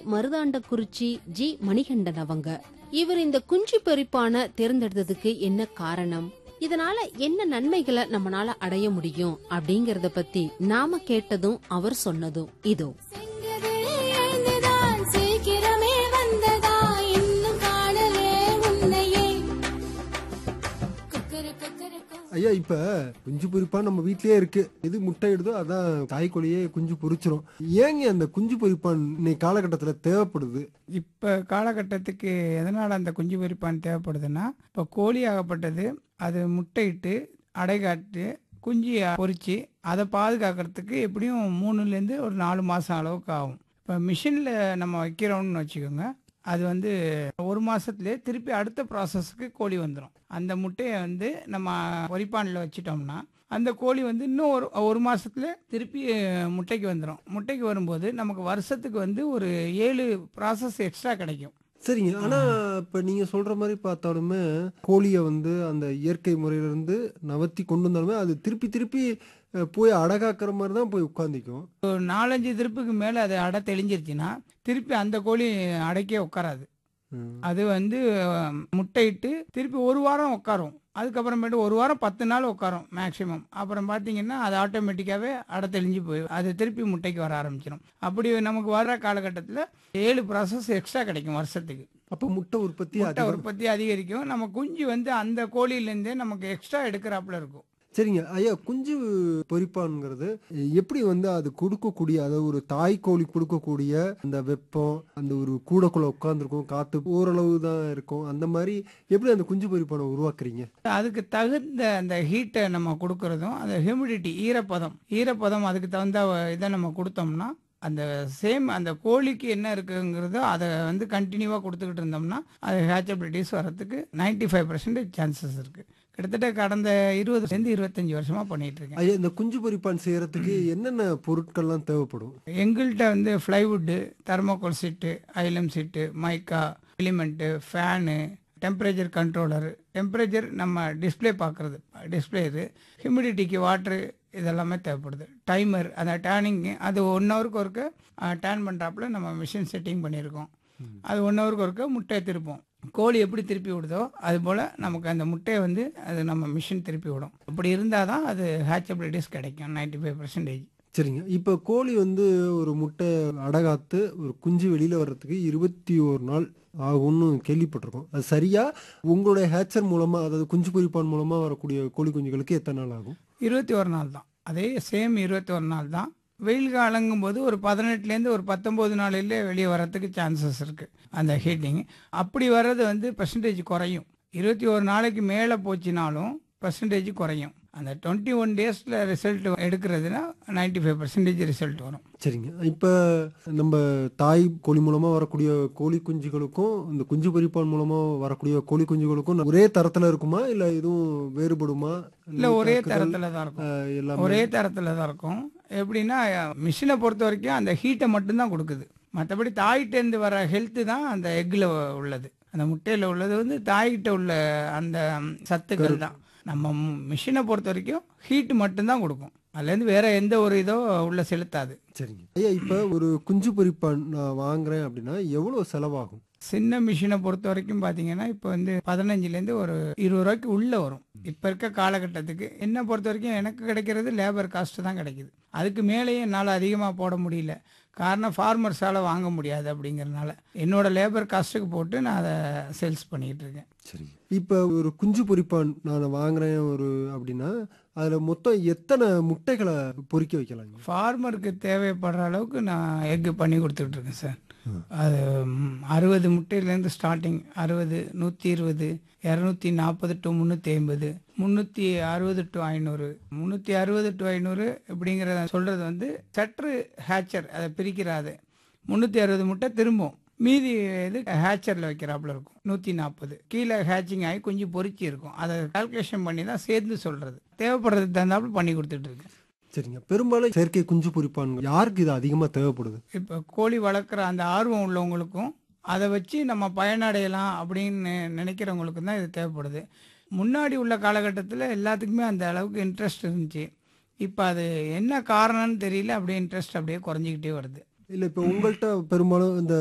மருதாண்டக்குறிச்சி G Manikandan அவங்க இவர் இந்த குஞ்சு பொரிப்பான தேர்ந்தெடுத்ததுக்கு என்ன காரணம் இதனால என்ன நன்மைகளை நம்மனால அடைய முடியும் அப்படிங்கறத பத்தி நாம கேட்டதும் அவர் சொன்னதும் இதோ செங்கதில் எழுந்துதான் சீக்கிரமே வந்ததா இன்னும் காணலே உன்னையே குக்கர குக்கர கு- ஐயா இப்ப குஞ்சு பொரிப்பா நம்ம வீட்லயே இருக்கு எது முட்டை இடுதோ அதான் தாய்க்கோழியே குஞ்சு பொரிச்சிரும் ஏங்க அந்த குஞ்சு பொரிப்பான் இன்னைக்கு காலகட்டத்துல தேவைப்படுது இப்போ காலகட்டத்துக்கு எதனால் அந்த குஞ்சு பொரிப்பான் தேவைப்படுதுன்னா இப்போ கோழி ஆகப்பட்டது அது முட்டையிட்டு அடை காட்டு குஞ்சு பொரித்து அதை பாதுகாக்கிறதுக்கு எப்படியும் மூணுலேருந்து ஒரு நாலு மாதம் அளவுக்கு ஆகும் இப்போ மிஷினில் நம்ம வைக்கிறோம்னு வச்சுக்கோங்க அது வந்து ஒரு மாதத்துலேயே திருப்பி அடுத்த ப்ராசஸ்க்கு கோழி வந்துடும் அந்த முட்டையை வந்து நம்ம பொரிப்பானில் வச்சிட்டோம்னா அந்த கோழி வந்து இன்னும் ஒரு ஒரு மாசத்துல திருப்பி அஹ், முட்டைக்கு வந்துடும் முட்டைக்கு வரும்போது நமக்கு வருஷத்துக்கு வந்து ஒரு ஏழு ப்ராசஸ் எக்ஸ்ட்ரா கிடைக்கும் சரிங்க ஆனா இப்ப நீங்க சொல்ற மாதிரி பார்த்தாலுமே கோழியை வந்து அந்த இயற்கை முறையில இருந்து நவர்த்தி கொண்டு வந்தாலுமே அது திருப்பி திருப்பி அஹ், போய் அடகாக்குற மாதிரி தான் போய் உட்காந்துக்கும் ஒரு நாலஞ்சு திருப்புக்கு மேலே அது அடை தெளிஞ்சிருச்சுன்னா திருப்பி அந்த கோழி அடைக்கே உட்காராது அது வந்து அஹ், முட்டையிட்டு திருப்பி ஒரு வாரம் உட்காரும் அதுக்கப்புறமேட்டு ஒரு வாரம் பத்து நாள் உட்காரும் மேக்ஸிமம் அப்புறம் பார்த்தீங்கன்னா அது ஆட்டோமேட்டிக்காகவே அடை தெளிஞ்சு போய் அது திருப்பி முட்டைக்கு வர ஆரம்பிச்சிடும் அப்படி நமக்கு வர காலகட்டத்தில் ஏழு ப்ராசஸ் எக்ஸ்ட்ரா கிடைக்கும் வருஷத்துக்கு அப்ப முட்டை உற்பத்தி முட்டை அதிகம் உற்பத்தி அதிகரிக்கும் நம்ம குஞ்சு வந்து அந்த கோழியிலேருந்தே நமக்கு எக்ஸ்ட்ரா எடுக்கிறாப்புல இருக்கும் சரிங்க ஐயா குஞ்சு பொரிப்பான்ங்கிறது எப்படி வந்து அது கொடுக்கக்கூடிய அதாவது ஒரு தாய் கோழி கொடுக்கக்கூடிய அந்த வெப்பம் அந்த ஒரு கூடக்குள்ள உட்காந்துருக்கும் காத்து ஓரளவு தான் இருக்கும் அந்த மாதிரி எப்படி அந்த குஞ்சு பொரிப்பானை உருவாக்குறீங்க அதுக்கு தகுந்த அந்த ஹீட்டை நம்ம கொடுக்கறதும் அந்த ஹியூமிடிட்டி ஈரப்பதம் ஈரப்பதம் அதுக்கு தகுந்த இதை நம்ம கொடுத்தோம்னா அந்த சேம் அந்த கோழிக்கு என்ன இருக்குங்கிறதோ அதை வந்து கண்டினியூவாக கொடுத்துக்கிட்டு இருந்தோம்னா அது ஹேச்சபிலிட்டிஸ் வரத்துக்கு 95% ஃபைவ் பர்சன்டேஜ் சான்சஸ் இருக்குது கிட்டத்தட்ட கடந்த இருபதுலேருந்து இருபத்தஞ்சி வருஷமாக பண்ணிகிட்டு இருக்கேன் ஐயா இந்த குஞ்சு பொரிப்பான் செய்யறதுக்கு என்னென்ன பொருட்கள்லாம் தேவைப்படும் எங்கள்கிட்ட வந்து ஃப்ளைவுட்டு தெர்மோகோல் சீட்டு ஐலம் sheet mica element fan temperature controller temperature நம்ம டிஸ்ப்ளே பார்க்குறது டிஸ்பிளே இது ஹியூமிடிட்டிக்கு வாட்ரு இதெல்லாமே தேவைப்படுது டைமர் அந்த டேனிங் அது ஒன் ஹவருக்கு ஒருக்க டேன் பண்ணுறாப்புல நம்ம மிஷின் செட்டிங் பண்ணியிருக்கோம் அது ஒன் ஹவருக்கு ஒருக்க முட்டையை திருப்போம் கோழி எப்படி திருப்பி விடுதோ அது போல் நமக்கு அந்த முட்டையை வந்து அது நம்ம மிஷின் திருப்பி விடும் அப்படி இருந்தால் தான் அது ஹேச்சபிலிட்டிஸ் கிடைக்கும் 95% ஃபைவ் பர்சன்டேஜ் சரிங்க இப்போ கோழி வந்து ஒரு முட்டை அடகாத்து ஒரு குஞ்சு வெளியில வர்றதுக்கு இருபத்தி ஒரு நாள் ஆகும்னு கேள்விப்பட்டிருக்கோம் அது சரியா உங்களுடைய ஹேச்சர் மூலமா அதாவது குஞ்சு பொரிப்பான் மூலமா வரக்கூடிய கோழி குஞ்சுகளுக்கு எத்தனை நாள் ஆகும் இருபத்தி ஒரு நாள் தான் அதே சேம் இருபத்தி ஒரு நாள் தான் வெயில் காலங்கும் போது ஒரு பதினெட்டுலேருந்து ஒரு பத்தொம்போது நாளிலே வெளியே வரத்துக்கு சான்சஸ் இருக்குது அந்த ஹீட்டிங் அப்படி வர்றது வந்து பர்சன்டேஜ் குறையும் இருபத்தி ஒரு நாளைக்கு மேலே போச்சுனாலும் பர்சன்டேஜ் குறையும் அந்த டுவெண்ட்டி ஒன் டேஸில் ரிசல்ட் எடுக்கிறதுனா 95% ஃபைவ் பர்சன்டேஜ் ரிசல்ட் வரும் சரிங்க இப்போ நம்ம தாய் கோழி மூலமா வரக்கூடிய கோழி குஞ்சுகளுக்கும் இந்த குஞ்சு பொரிப்பான் மூலமா வரக்கூடிய கோழி குஞ்சுகளுக்கும் ஒரே தரத்துல இருக்குமா இல்ல எதுவும் வேறுபடுமா இல்லை ஒரே தாக்குதல், தரத்தில் தான் இருக்கும் அஹ், எல்லாமே ஒரே தரத்தில் தான் இருக்கும் எப்படின்னா மிஷினை பொறுத்த வரைக்கும் அந்த ஹீட்டை மட்டும்தான் கொடுக்குது மற்றபடி தாயிட்டேருந்து வர ஹெல்த்து தான் அந்த எக்கில் உள்ளது அந்த முட்டையில் உள்ளது வந்து தாய்கிட்ட உள்ள அந்த சத்துக்கள் தான் நம்ம மிஷினை பொறுத்த வரைக்கும் ஹீட்டு மட்டும்தான் கொடுக்கும் அதுலேருந்து வேற எந்த ஒரு இதோ உள்ள செலுத்தாது சரிங்க ஐயா இப்போ ஒரு குஞ்சு பொரிப்பான் நான் வாங்குறேன் அப்படின்னா எவ்வளவு செலவாகும் சின்ன மிஷினை பொறுத்த வரைக்கும் பார்த்தீங்கன்னா இப்போ வந்து பதினஞ்சுலேருந்து ஒரு இருபது ரூபாய்க்கு உள்ளே வரும் இப்போ இருக்க காலகட்டத்துக்கு என்னை பொறுத்த வரைக்கும் எனக்கு கிடைக்கிறது லேபர் காஸ்ட்டு தான் கிடைக்குது அதுக்கு மேலேயே என்னால் அதிகமாக போட முடியல காரணம் ஃபார்மர்ஸால் வாங்க முடியாது அப்படிங்கிறதுனால என்னோட லேபர் காஸ்ட்டுக்கு போட்டு நான் அதை சேல்ஸ் பண்ணிக்கிட்டு இருக்கேன் சரிங்க இப்போ ஒரு குஞ்சு பொரிப்பான் நான் வாங்குறேன் ஒரு அப்படின்னா அதில் மொத்தம் எத்தனை முட்டைகளை பொரிக்க வைக்கலாங்க ஃபார்மருக்கு தேவைப்படுற அளவுக்கு நான் எக்கு பண்ணி கொடுத்துட்டு இருக்கேன் சார் அது ம், அறுபது முட்டையிலேருந்து ஸ்டார்டிங் அறுபது நூற்றி இருபது இரநூத்தி நாற்பது டு முந்நூற்றி ஐம்பது முந்நூற்றி அறுபது டு ஐநூறு முந்நூற்றி அறுபது டு ஐநூறு இப்படிங்கிறத சொல்கிறது வந்து சற்று ஹேச்சர் அதை பிரிக்கிறாது முந்நூற்றி அறுபது முட்டை திரும்பும் மீதி இது ஹேச்சரில் வைக்கிறாப்புல இருக்கும் நூற்றி நாற்பது கீழே ஹேச்சிங் ஆகி கொஞ்சம் பொரிச்சு இருக்கும் அதை கால்குலேஷன் பண்ணி தான் சேர்ந்து சொல்கிறது தேவைப்படுறதுக்கு தகுந்தாப்புல பண்ணி கொடுத்துட்டு இருக்கேன் சரிங்க பெரும்பாலும் செயற்கை குஞ்சு பொரிப்பான் யாருக்கு இது அதிகமாக தேவைப்படுது இப்போ கோழி வளர்க்குற அந்த ஆர்வம் உள்ளவங்களுக்கும் அதை வச்சு நம்ம பயனடையலாம் அப்படின்னு நினைக்கிறவங்களுக்கு தான் இது தேவைப்படுது முன்னாடி உள்ள காலகட்டத்தில் எல்லாத்துக்குமே அந்த அளவுக்கு இன்ட்ரெஸ்ட் இருந்துச்சு இப்போ அது என்ன காரணம்னு தெரியல அப்படியே இன்ட்ரெஸ்ட் அப்படியே குறைஞ்சிக்கிட்டே வருது இல்லை இப்போ உங்கள்கிட்ட பெரும்பாலும் இந்த